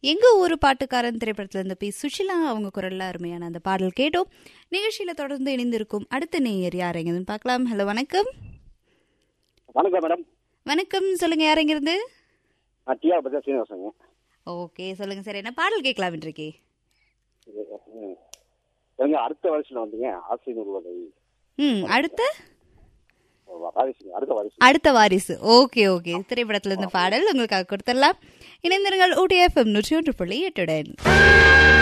எங்க ஊரு பாட்டுக்காரன் திரைப்படத்துல இருந்து பி சுஷிலா அவங்க குரல்ல அருமையான அந்த பாடல் கேட்டோம் நிகழ்ச்சியில தொடர்ந்து இணைந்திருக்கும் அடுத்த நேயர் யாரெங்கன்னு பார்க்கலாம் ஹலோ வணக்கம் வணக்கம் மேடம் வணக்கம் சொல்லுங்க யாரெங்கிருந்து நான் டிஆர் பஜா சீனிவாசங்க ஓகே சொல்லுங்க சார் என்ன பாடல் கேட்கலாம் இன்றைக்கு ம். எங்க அடுத்த வருஷம் வந்துங்க ஆசை நூல்வதை ம் அடுத்த வாரிசுங்க அடுத்த வாரிசு அடுத்த வாரிசு ஓகே ஓகே திரைப்படத்துல இருந்து பாடல் உங்களுக்காக கொடுத்துடலாம் இணைந்திருங்கள் ஊட்டி எஃப்எம் நூற்றி ஒன்று புள்ளி எட்டுடன்